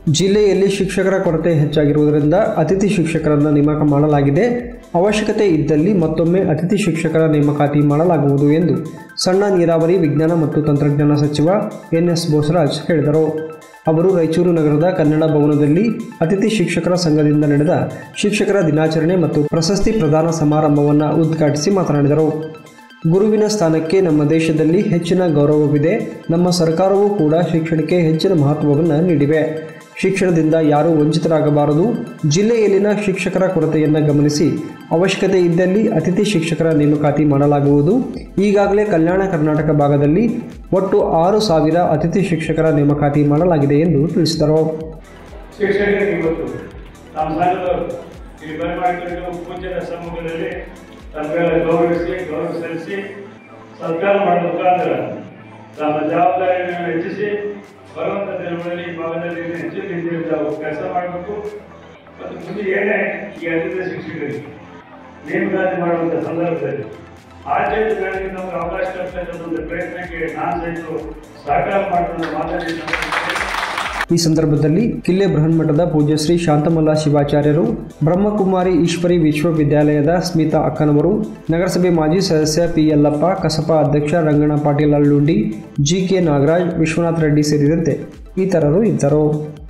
ಜಿಲ್ಲೆಯಲ್ಲಿ ಶಿಕ್ಷಕರ ಕೊರತೆ ಹೆಚ್ಚಾಗಿರುವುದರಿಂದ ಅತಿಥಿ ಶಿಕ್ಷಕರನ್ನು ನೇಮಕ ಮಾಡಲಾಗಿದೆ ಅವಶ್ಯಕತೆ ಇದ್ದಲ್ಲಿ ಮತ್ತೊಮ್ಮೆ ಅತಿಥಿ ಶಿಕ್ಷಕರ ನೇಮಕಾತಿ ಮಾಡಲಾಗುವುದು ಎಂದು ಸಣ್ಣ ನೀರಾವರಿ ವಿಜ್ಞಾನ ಮತ್ತು ತಂತ್ರಜ್ಞಾನ ಸಚಿವ ಎನ್ ಎಸ್ ಬೋಸರಾಜ್ ಹೇಳಿದರು ಅವರು ರಾಯಚೂರು ನಗರದ ಕನ್ನಡ ಭವನದಲ್ಲಿ ಅತಿಥಿ ಶಿಕ್ಷಕರ ಸಂಘದಿಂದ ನಡೆದ ಶಿಕ್ಷಕರ ದಿನಾಚರಣೆ ಮತ್ತು ಪ್ರಶಸ್ತಿ ಪ್ರದಾನ ಸಮಾರಂಭವನ್ನು ಉದ್ಘಾಟಿಸಿ ಮಾತನಾಡಿದರು ಗುರುವಿನ ಸ್ಥಾನಕ್ಕೆ ನಮ್ಮ ದೇಶದಲ್ಲಿ ಹೆಚ್ಚಿನ ಗೌರವವಿದೆ ನಮ್ಮ ಸರ್ಕಾರವೂ ಕೂಡ ಶಿಕ್ಷಣಕ್ಕೆ ಹೆಚ್ಚಿನ ಮಹತ್ವವನ್ನು ನೀಡಿವೆ ಶಿಕ್ಷಣದಿಂದ ಯಾರೂ ವಂಚಿತರಾಗಬಾರದು ಜಿಲ್ಲೆಯಲ್ಲಿನ ಶಿಕ್ಷಕರ ಕೊರತೆಯನ್ನು ಗಮನಿಸಿ ಅವಶ್ಯಕತೆ ಇದ್ದಲ್ಲಿ ಅತಿಥಿ ಶಿಕ್ಷಕರ ನೇಮಕಾತಿ ಮಾಡಲಾಗುವುದು ಈಗಾಗಲೇ ಕಲ್ಯಾಣ ಕರ್ನಾಟಕ ಭಾಗದಲ್ಲಿ ಒಟ್ಟು ಆರು ಸಾವಿರ ಅತಿಥಿ ಶಿಕ್ಷಕರ ನೇಮಕಾತಿ ಮಾಡಲಾಗಿದೆ ಎಂದು ತಿಳಿಸಿದರು ಶಿಕ್ಷಕರಿಗೆ ಇವತ್ತು ನಮ್ಮ ಸಂಘದವರು ಇಲ್ಲಿ ಬರಮಾಡಿಕೊಂಡು ಪೂಜ್ಯರ ಸಮ್ಮುಖದಲ್ಲಿ ತಮ್ಮೆಲ್ಲ ಗೌರವಿಸಿ ಗೌರವ ಸಲ್ಲಿಸಿ ಸತ್ಕಾರ ಮಾಡುವ ಮುಖಾಂತರ ತಮ್ಮ ಜವಾಬ್ದಾರಿಯನ್ನು ಹೆಚ್ಚಿಸಿ ಬರುವಂಥ ದಿನಗಳಲ್ಲಿ ಈ ಭಾಗದಲ್ಲಿ ಹೆಚ್ಚು ರೀತಿಯಲ್ಲಿ ತಾವು ಕೆಲಸ ಮಾಡಬೇಕು ಮತ್ತು ಮುಂದೆ ಏನೇ ಈ ಅತಿಥಿ ಶಿಕ್ಷಕರಿಗೆ ನೇಮಕಾತಿ ಮಾಡುವಂಥ ಸಂದರ್ಭದಲ್ಲಿ ಆಚರಣೆಗಳಿಗೆ ನಮಗೆ ಅವಕಾಶ ಕೊಡ್ತಕ್ಕಂಥ ಒಂದು ಪ್ರಯತ್ನಕ್ಕೆ ನಾನು ಸಹಿತ ಸಹಕಾರ ಮಾಡುವಂಥ ಮಾತಾಡಿದ ಈ ಸಂದರ್ಭದಲ್ಲಿ ಕಿಲ್ಲೆ ಬೃಹನ್ಮಠದ ಪೂಜ್ಯ ಶ್ರೀ ಶಾಂತಮಲ್ಲ ಶಿವಾಚಾರ್ಯರು ಬ್ರಹ್ಮಕುಮಾರಿ ಈಶ್ವರಿ ವಿಶ್ವವಿದ್ಯಾಲಯದ ಸ್ಮಿತಾ ಅಕ್ಕನವರು ನಗರಸಭೆ ಮಾಜಿ ಸದಸ್ಯ ಪಿ ಯಲ್ಲಪ್ಪ ಕಸಪ ಅಧ್ಯಕ್ಷ ರಂಗಣ್ಣ ಪಾಟೀಲ್ ಅಲ್ಲುಂಡಿ ಜಿ ಕೆ ನಾಗರಾಜ್ ವಿಶ್ವನಾಥ್ ರೆಡ್ಡಿ ಸೇರಿದಂತೆ ಇತರರು ಇದ್ದರು